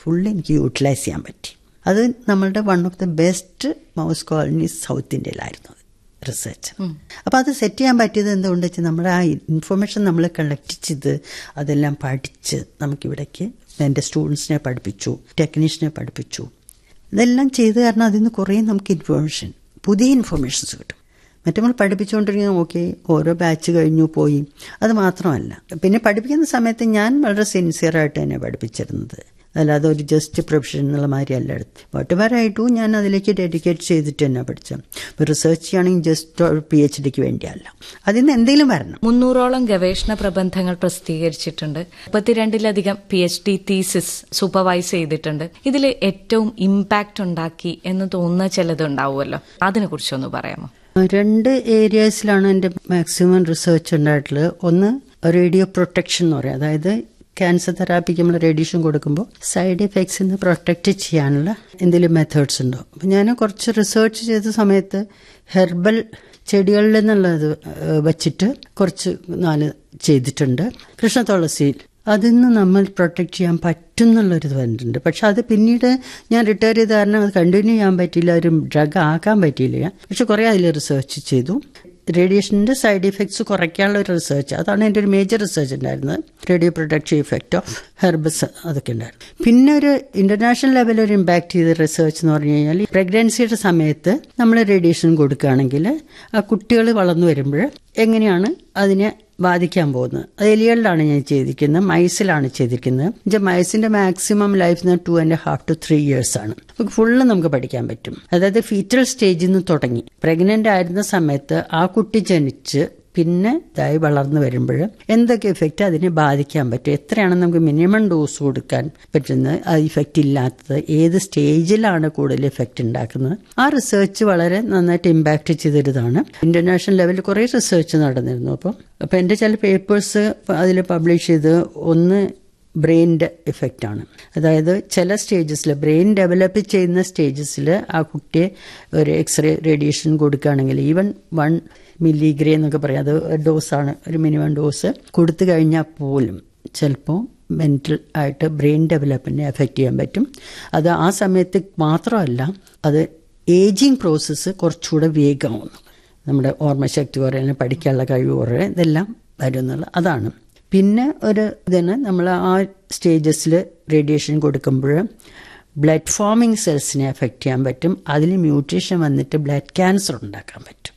full എനിക്ക് utilise ചെയ്യാൻ പറ്റി അത് നമ്മളുടെ one of the best mouse colonies south ഇന്ത്യയിലായിരുന്നു റിസർച്ച് അപ്പോൾ അത് സെറ്റ് ചെയ്യാൻ പറ്റിയത് എന്തുകൊണ്ട് വെച്ചാൽ നമ്മുടെ ആ ഇൻഫർമേഷൻ നമ്മൾ കളക്ട് ചെയ്ത് അതെല്ലാം പഠിച്ച് നമുക്കിവിടേക്ക് എൻ്റെ സ്റ്റുഡൻസിനെ പഠിപ്പിച്ചു ടെക്നീഷ്യനെ പഠിപ്പിച്ചു ഇതെല്ലാം ചെയ്ത് കാരണം അതിൽ നിന്ന് കുറേ നമുക്ക് ഇൻഫർമേഷൻ പുതിയ ഇൻഫർമേഷൻസ് കിട്ടും മറ്റേ നമ്മൾ പഠിപ്പിച്ചുകൊണ്ടിരിക്കുന്ന ഓക്കെ ഓരോ ബാച്ച് കഴിഞ്ഞു പോയി അത് മാത്രമല്ല പിന്നെ പഠിപ്പിക്കുന്ന സമയത്ത് ഞാൻ വളരെ സിൻസിയറായിട്ട് തന്നെ പഠിപ്പിച്ചിരുന്നത് അല്ലാതെ ഒരു ജസ്റ്റ് പ്രൊഫഷൻ എന്നുള്ള മാതിരിയല്ല എടുത്ത് വട്ടുമാരായിട്ടും ഞാൻ അതിലേക്ക് ഡെഡിക്കേറ്റ് ചെയ്തിട്ട് തന്നെ പഠിച്ചത് ഇപ്പോൾ റിസർച്ച് ചെയ്യുകയാണെങ്കിൽ ജസ്റ്റ് പി എച്ച് ഡിക്ക് വേണ്ടിയല്ല അതിൽ നിന്ന് എന്തെങ്കിലും വരണം മുന്നൂറോളം ഗവേഷണ പ്രബന്ധങ്ങൾ പ്രസിദ്ധീകരിച്ചിട്ടുണ്ട് മുപ്പത്തിരണ്ടിലധികം P H D thesis supervise ചെയ്തിട്ടുണ്ട് ഇതിൽ ഏറ്റവും ഇമ്പാക്റ്റ് ഉണ്ടാക്കി എന്ന് തോന്നുന്ന ചിലതുണ്ടാവുമല്ലോ അതിനെ കുറിച്ചൊന്ന് പറയാമോ രണ്ട് ഏരിയാസിലാണ് എൻ്റെ മാക്സിമം റിസർച്ച് ഉണ്ടായിട്ടുള്ളത് ഒന്ന് റേഡിയോ പ്രൊട്ടക്ഷൻ എന്ന് പറയും അതായത് ക്യാൻസർ തെറാപ്പിക്ക് നമ്മൾ റേഡിയേഷൻ കൊടുക്കുമ്പോൾ സൈഡ് എഫക്ട്സിൽ നിന്ന് പ്രൊട്ടക്റ്റ് ചെയ്യാനുള്ള എന്തെങ്കിലും മെത്തേഡ്സ് ഉണ്ടോ അപ്പം ഞാൻ കുറച്ച് റിസർച്ച് ചെയ്ത സമയത്ത് ഹെർബൽ ചെടികളിൽ നിന്നുള്ളത് വച്ചിട്ട് കുറച്ച് നാല് ചെയ്തിട്ടുണ്ട് കൃഷ്ണ തുളസിയിൽ അതിൽ നിന്ന് നമ്മൾ പ്രൊട്ടക്ട് ചെയ്യാൻ പറ്റും എന്നുള്ളൊരു വന്നിട്ടുണ്ട് പക്ഷെ അത് പിന്നീട് ഞാൻ റിട്ടയർ ചെയ്ത കാരണം അത് കണ്ടിന്യൂ ചെയ്യാൻ പറ്റിയില്ല ഒരു ഡ്രഗ് ആക്കാൻ പറ്റിയില്ല പക്ഷെ കുറേ അതിൽ റിസർച്ച് ചെയ്തു റേഡിയേഷൻ്റെ സൈഡ് ഇഫക്ട്സ് കുറയ്ക്കാനുള്ള ഒരു റിസർച്ച് അതാണ് എൻ്റെ ഒരു മേജർ റിസർച്ച് ഉണ്ടായിരുന്നത് radio protection effect of herbs അതൊക്കെ ഉണ്ടായിരുന്നു പിന്നെ ഒരു ഇന്റർനാഷണൽ ലെവലിൽ ഒരു ഇമ്പാക്ട് ചെയ്ത റിസർച്ച് എന്ന് പറഞ്ഞു കഴിഞ്ഞാൽ പ്രഗ്നൻസിയുടെ സമയത്ത് നമ്മൾ റേഡിയേഷൻ കൊടുക്കുകയാണെങ്കിൽ ആ കുട്ടികൾ വളർന്നു വരുമ്പോൾ എങ്ങനെയാണ് അതിനെ ബാധിക്കാൻ പോകുന്നത് അത് എലികളിലാണ് ഞാൻ ചെയ്തിരിക്കുന്നത് മൈസിലാണ് ചെയ്തിരിക്കുന്നത് എന്നുവെച്ചാൽ മൈസിന്റെ maximum life two and half two three years ആണ് നമുക്ക് ഫുള്ള് നമുക്ക് പഠിക്കാൻ പറ്റും അതായത് ഫീറ്റൽ സ്റ്റേജിൽ നിന്ന് തുടങ്ങി പ്രഗ്നന്റ് ആയിരുന്ന സമയത്ത് ആ കുട്ടി ജനിച്ച് പിന്നെ ഇതായി വളർന്നു വരുമ്പോൾ എന്തൊക്കെ ഇഫക്റ്റ് അതിനെ ബാധിക്കാൻ പറ്റും എത്രയാണ് നമുക്ക് മിനിമം ഡോസ് കൊടുക്കാൻ പറ്റുന്നത് ആ ഇഫക്റ്റ് ഇല്ലാത്തത് ഏത് സ്റ്റേജിലാണ് കൂടുതൽ ഇഫക്റ്റ് ഉണ്ടാക്കുന്നത് ആ റിസർച്ച് വളരെ നന്നായിട്ട് ഇമ്പാക്ട് ചെയ്തൊരിതാണ് ഇന്റർനാഷണൽ ലെവലിൽ കുറേ റിസർച്ച് നടന്നിരുന്നു അപ്പം അപ്പം എൻ്റെ ചില പേപ്പേഴ്സ് അതിൽ പബ്ലിഷ് ചെയ്ത് ഒന്ന് ബ്രെയിനിൻ്റെ ഇഫക്റ്റാണ് അതായത് ചില സ്റ്റേജസിൽ ബ്രെയിൻ ഡെവലപ്പ് ചെയ്യുന്ന സ്റ്റേജസിൽ ആ കുട്ടിയെ ഒരു എക്സ്റേ റേഡിയേഷൻ കൊടുക്കുകയാണെങ്കിൽ ഈവൻ വൺ മില്ലിഗ്രേ എന്നൊക്കെ പറയാം അത് ഡോസാണ് ഒരു മിനിമം ഡോസ് കൊടുത്തു കഴിഞ്ഞാൽ പോലും ചിലപ്പോൾ മെൻ്റൽ ആയിട്ട് ബ്രെയിൻ ഡെവലപ്മെൻറ്റിനെ എഫക്റ്റ് ചെയ്യാൻ പറ്റും അത് ആ സമയത്ത് മാത്രമല്ല അത് ഏജിങ് പ്രോസസ്സ് കുറച്ചുകൂടെ വേഗമാവുന്നു നമ്മുടെ ഓർമ്മശക്തി കുറയാൻ പഠിക്കാനുള്ള കഴിവ് കുറയാൻ ഇതെല്ലാം വരും എന്നുള്ള അതാണ് പിന്നെ ഒരു ഇതിന് നമ്മൾ ആ സ്റ്റേജസിൽ റേഡിയേഷൻ കൊടുക്കുമ്പോൾ ബ്ലഡ് ഫോമിങ് സെൽസിനെ എഫക്റ്റ് ചെയ്യാൻ പറ്റും അതിൽ മ്യൂട്ടേഷൻ വന്നിട്ട് ബ്ലഡ് ക്യാൻസർ ഉണ്ടാക്കാൻ പറ്റും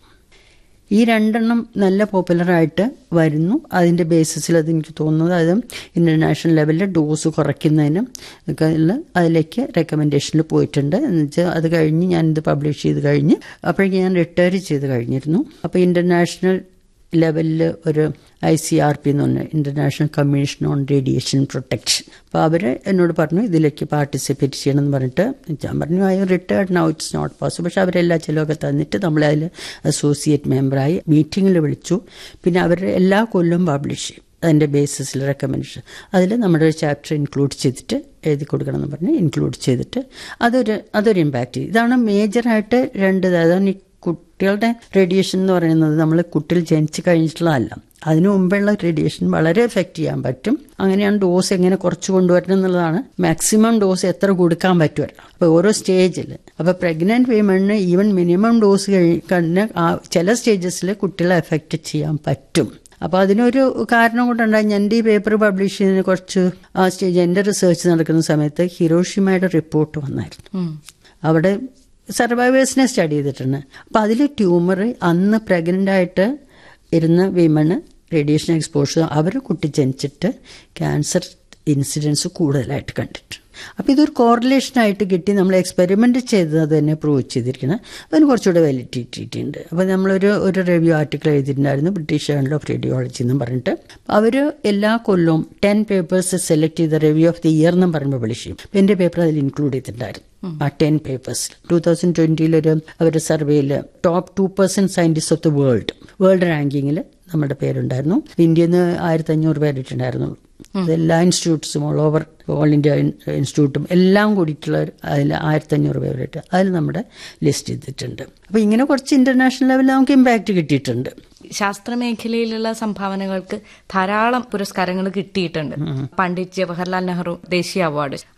ഈ രണ്ടെണ്ണം നല്ല പോപ്പുലറായിട്ട് വരുന്നു അതിൻ്റെ ബേസിസിൽ അത് എനിക്ക് തോന്നുന്നത് അത് ഇൻ്റർനാഷണൽ ലെവലിൽ ഡോസ് കുറയ്ക്കുന്നതിനും ഒക്കെ അതിലേക്ക് റെക്കമെൻഡേഷനിൽ പോയിട്ടുണ്ട് എന്ന് വെച്ചാൽ അത് കഴിഞ്ഞ് ഞാൻ ഇത് പബ്ലിഷ് ചെയ്ത് കഴിഞ്ഞ് അപ്പോഴേക്കും ഞാൻ റിട്ടയർ ചെയ്ത് കഴിഞ്ഞിരുന്നു അപ്പോൾ ഇൻ്റർനാഷണൽ ലെവലിൽ ഒരു ഐ സി ആർ പി എന്ന് പറഞ്ഞ international commission on radiation protection അപ്പോൾ അവർ എന്നോട് പറഞ്ഞു ഇതിലേക്ക് പാർട്ടിസിപ്പേറ്റ് ചെയ്യണം എന്ന് പറഞ്ഞിട്ട് ഞാൻ പറഞ്ഞു I retired now it's not possible പക്ഷെ അവരെല്ലാ ചിലവൊക്കെ തന്നിട്ട് നമ്മളെ അതിൽ അസോസിയേറ്റ് മെമ്പറായി മീറ്റിങ്ങിൽ വിളിച്ചു പിന്നെ അവർ എല്ലാ കൊല്ലവും പബ്ലിഷ് ചെയ്യും അതിൻ്റെ ബേസിസിൽ റെക്കമെൻഡേഷൻ അതിൽ നമ്മുടെ ഒരു ചാപ്റ്റർ ഇൻക്ലൂഡ് ചെയ്തിട്ട് എഴുതി കൊടുക്കണം എന്ന് പറഞ്ഞ് ഇൻക്ലൂഡ് ചെയ്തിട്ട് അതൊരു അതൊരു ഇമ്പാക്റ്റ് ചെയ്യും ഇതാണ് മേജറായിട്ട് രണ്ട് അതാണ് ഈ കുട്ടികളുടെ റേഡിയേഷൻ എന്ന് പറയുന്നത് നമ്മൾ കുട്ടികൾ ജനിച്ചു കഴിഞ്ഞിട്ടുള്ളതല്ല അതിനു മുമ്പുള്ള റേഡിയേഷൻ വളരെ എഫക്റ്റ് ചെയ്യാൻ പറ്റും അങ്ങനെയാണ് ഡോസ് എങ്ങനെ കുറച്ച് കൊണ്ടുവരണം എന്നുള്ളതാണ് മാക്സിമം ഡോസ് എത്ര കൊടുക്കാൻ പറ്റുമല്ലോ അപ്പോൾ ഓരോ സ്റ്റേജിൽ അപ്പോൾ പ്രഗ്നന്റ് വിമണിന് ഈവൻ മിനിമം ഡോസ് കഴിഞ്ഞ ആ ചില സ്റ്റേജസിൽ കുട്ടികളെ എഫക്റ്റ് ചെയ്യാൻ പറ്റും അപ്പോൾ അതിനൊരു കാരണം കൊണ്ടുണ്ടായി എൻ്റെ ഈ പേപ്പർ പബ്ലിഷ് ചെയ്യുന്നതിന് കുറച്ച് ആ സ്റ്റേജ് എൻ്റെ റിസർച്ച് നടക്കുന്ന സമയത്ത് ഹിരോഷിമയുടെ റിപ്പോർട്ട് വന്നായിരുന്നു അവിടെ സർവൈവേഴ്സിനെ സ്റ്റഡി ചെയ്തിട്ടുണ്ട് അപ്പോൾ അതിൽ ട്യൂമർ അന്ന് പ്രഗ്നൻ്റ് ആയിട്ട് ഇരുന്ന വിമണ് റേഡിയേഷൻ എക്സ്പോഷർ അവർ കുട്ടി ജനിച്ചിട്ട് ക്യാൻസർ ഇൻസിഡൻസ് കൂടുതലായിട്ട് കണ്ടിട്ടുണ്ട് അപ്പോൾ ഇതൊരു കോറിലേഷനായിട്ട് കിട്ടി നമ്മൾ എക്സ്പെരിമെൻ്റ് ചെയ്തത് തന്നെ പ്രൂവ് ചെയ്തിരിക്കുന്നത് അതിന് കുറച്ചുകൂടെ വാലിഡിറ്റി ഉണ്ട് അപ്പോൾ നമ്മളൊരു ഒരു റിവ്യൂ ആർട്ടിക്കിൾ എഴുതിയിട്ടുണ്ടായിരുന്നു ബ്രിട്ടീഷ് ജേണൽ ഓഫ് റേഡിയോളജി എന്നും പറഞ്ഞിട്ട് അവർ എല്ലാ കൊല്ലവും ടെൻ പേപ്പേഴ്സ് സെലക്ട് ചെയ്ത റിവ്യൂ ഓഫ് ദി ഇയർ എന്നും പറയുമ്പോൾ പബ്ലിഷ് ചെയ്യും അപ്പോൾ എൻ്റെ പേപ്പർ അതിൽ ഇൻക്ലൂഡ് ചെയ്തിട്ടുണ്ടായിരുന്നു ആ ടെൻ പേപ്പേഴ്സിൽ ടൂ തൗസൻഡ് ട്വൻറ്റിയിലൊരു അവരുടെ സർവേയിൽ top two percent scientist of the world world റാങ്കിങ്ങിൽ നമ്മുടെ പേരുണ്ടായിരുന്നു ഇന്ത്യയിൽ നിന്ന് ആയിരത്തി അഞ്ഞൂറ് പേരിട്ടുണ്ടായിരുന്നു എല്ലാ ഇൻസ്റ്റിറ്റ്യൂട്ട്സും ഓൾ ഓവർ ഓൾ ഇന്ത്യ ഇൻസ്റ്റിറ്റ്യൂട്ടും എല്ലാം കൂടിയിട്ടുള്ള അതിൽ ആയിരത്തി അഞ്ഞൂറ് പേരായിട്ട് അതിൽ നമ്മുടെ ലിസ്റ്റ് ചെയ്തിട്ടുണ്ട് അപ്പോൾ ഇങ്ങനെ കുറച്ച് ഇന്റർനാഷണൽ ലെവലിൽ നമുക്ക് ഇമ്പാക്റ്റ് കിട്ടിയിട്ടുണ്ട് ശാസ്ത്രമേഖലയിലുള്ള സംഭാവനകൾക്ക് ധാരാളം പുരസ്കാരങ്ങൾ കിട്ടിയിട്ടുണ്ട് പണ്ഡിറ്റ് ജവഹർലാൽ നെഹ്റു ദേശീയ അവാർഡ്